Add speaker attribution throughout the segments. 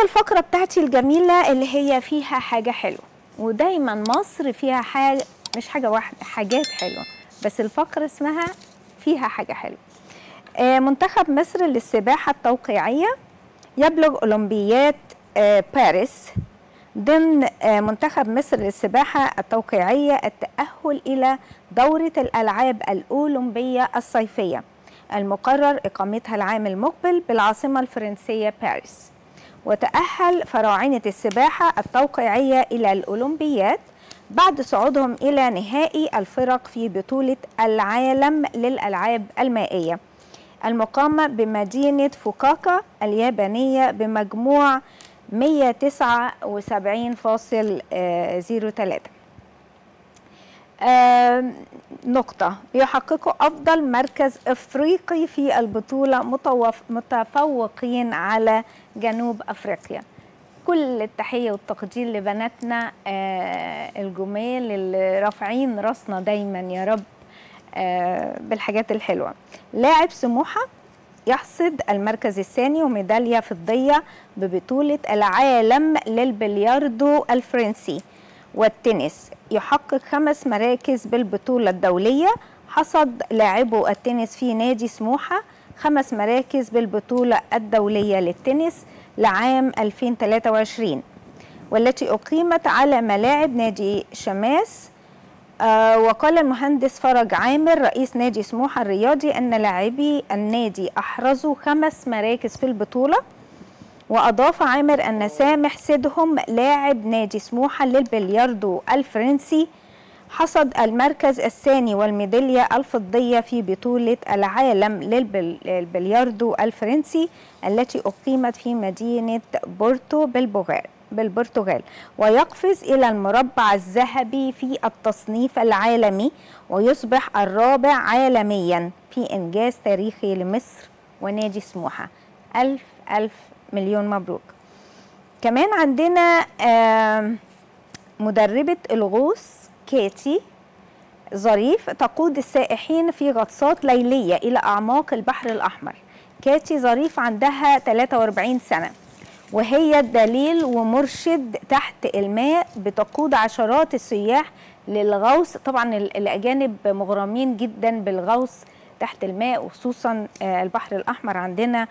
Speaker 1: بصوا الفقرة بتاعتي الجميلة اللي هي فيها حاجة حلوة ودايما مصر فيها حاجة مش حاجة واحدة حاجات حلوة بس الفقرة اسمها فيها حاجة حلوة آه، منتخب مصر للسباحة التوقيعية يبلغ أولمبيات آه، باريس ضمن آه، منتخب مصر للسباحة التوقيعية التأهل إلى دورة الألعاب الأولمبية الصيفية المقرر إقامتها العام المقبل بالعاصمة الفرنسية باريس وتأهل فراعنة السباحة التوقيعية إلى الأولمبيات بعد صعودهم إلى نهائي الفرق في بطولة العالم للألعاب المائية المقامة بمدينة فوكاكا اليابانية بمجموع 179.03 آه نقطة بيحققوا أفضل مركز إفريقي في البطولة متوف متفوقين على جنوب أفريقيا كل التحية والتقدير لبناتنا آه الجمال اللي رافعين راسنا دايما يا رب آه بالحاجات الحلوة لاعب سموحة يحصد المركز الثاني وميدالية فضية ببطولة العالم للبلياردو الفرنسي والتنس يحقق خمس مراكز بالبطولة الدولية حصد لاعبو التنس في نادي سموحة خمس مراكز بالبطولة الدولية للتنس لعام 2023 والتي أقيمت على ملاعب نادي شماس آه وقال المهندس فرج عامر رئيس نادي سموحة الرياضي أن لاعبي النادي أحرزوا خمس مراكز في البطولة وأضاف عامر أن سامح سيدهم لاعب نادي سموحة للبلياردو الفرنسي حصد المركز الثاني والميدالية الفضية في بطولة العالم للبلياردو الفرنسي التي أقيمت في مدينة بورتو بالبرتغال بالبرتغال ويقفز إلى المربع الذهبي في التصنيف العالمي ويصبح الرابع عالميا في إنجاز تاريخي لمصر ونادي سموحة ألف ألف مليون مبروك كمان عندنا مدربة الغوص كاتي ظريف تقود السائحين في غطسات ليلية إلى أعماق البحر الأحمر كاتي ظريف عندها 43 سنة وهي دليل ومرشد تحت الماء بتقود عشرات السياح للغوص طبعا الأجانب مغرمين جدا بالغوص تحت الماء وخصوصا البحر الأحمر عندنا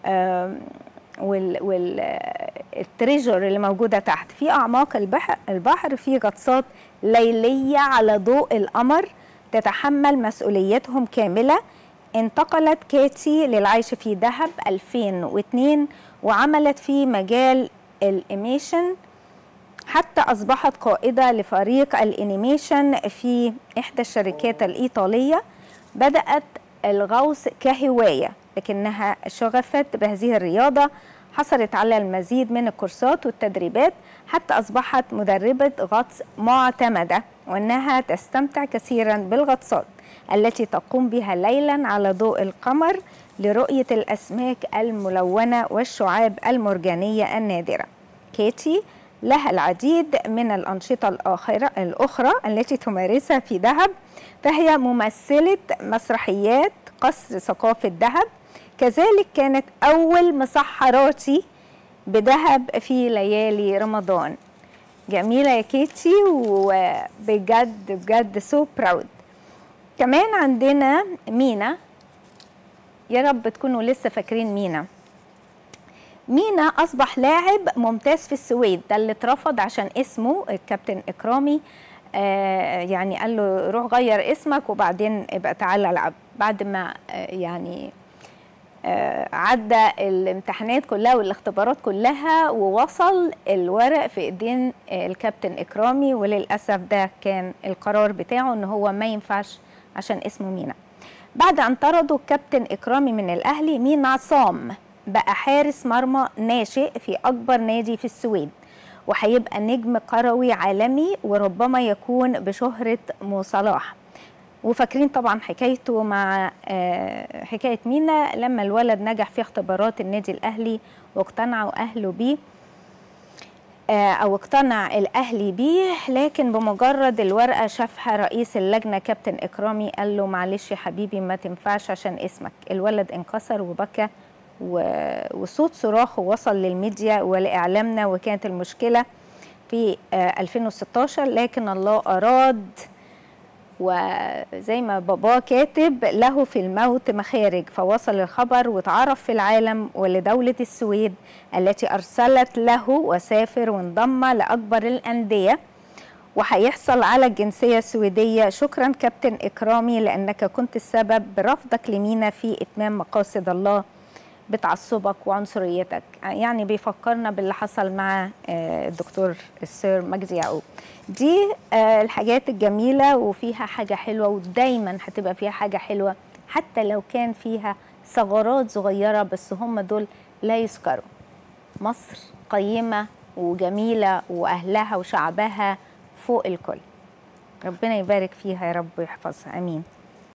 Speaker 1: والتريجر اللي موجودة تحت في أعماق البحر, البحر في غطسات ليلية على ضوء القمر تتحمل مسؤوليتهم كاملة انتقلت كاتي للعيش في دهب 2002 وعملت في مجال الانيميشن حتى أصبحت قائدة لفريق الانيميشن في إحدى الشركات الإيطالية بدأت الغوص كهواية لكنها شغفت بهذه الرياضة حصلت على المزيد من الكورسات والتدريبات حتى أصبحت مدربة غطس معتمدة وأنها تستمتع كثيرا بالغطسات التي تقوم بها ليلا على ضوء القمر لرؤية الأسماك الملونة والشعاب المرجانية النادرة كيتي لها العديد من الأنشطة الآخرة الأخرى التي تمارسها في دهب فهي ممثلة مسرحيات قصر ثقافة دهب كذلك كانت أول مسحراتي بدهب في ليالي رمضان جميلة يا كيتي وبجد بجد سو براود كمان عندنا مينا يا رب تكونوا لسه فاكرين مينا مينا أصبح لاعب ممتاز في السويد ده اللي اترفض عشان اسمه الكابتن إكرامي آه يعني قال له روح غير اسمك وبعدين ابقى تعالى العب بعد ما آه يعني آه عدى الامتحانات كلها والاختبارات كلها ووصل الورق في ايدين الكابتن اكرامي وللاسف ده كان القرار بتاعه ان هو ما ينفعش عشان اسمه مينا بعد ان طردوا الكابتن اكرامي من الاهلي مينا عصام بقى حارس مرمى ناشئ في اكبر نادي في السويد وهيبقى نجم كروي عالمي وربما يكون بشهره مو صلاح وفاكرين طبعا حكايته مع حكايه مينا لما الولد نجح في اختبارات النادي الاهلي واقتنعوا اهله بيه او اقتنع الاهلي بيه لكن بمجرد الورقه شافها رئيس اللجنه كابتن اكرامي قال له معلش يا حبيبي ما تنفعش عشان اسمك الولد انكسر وبكى وصوت صراخه وصل للميديا ولإعلامنا وكانت المشكلة في 2016 لكن الله أراد وزي ما بابا كاتب له في الموت مخارج فوصل الخبر وتعرف في العالم ولدولة السويد التي أرسلت له وسافر وانضم لأكبر الأندية وهيحصل على الجنسية السويدية شكرا كابتن إكرامي لأنك كنت السبب برفضك لمينا في إتمام مقاصد الله بتعصبك وعنصريتك يعني بيفكرنا باللي حصل مع الدكتور السير مجدي يعقوب دي الحاجات الجميلة وفيها حاجة حلوة ودايما هتبقى فيها حاجة حلوة حتى لو كان فيها ثغرات صغيرة بس هم دول لا يذكروا مصر قيمة وجميلة وأهلها وشعبها فوق الكل ربنا يبارك فيها يا رب ويحفظها امين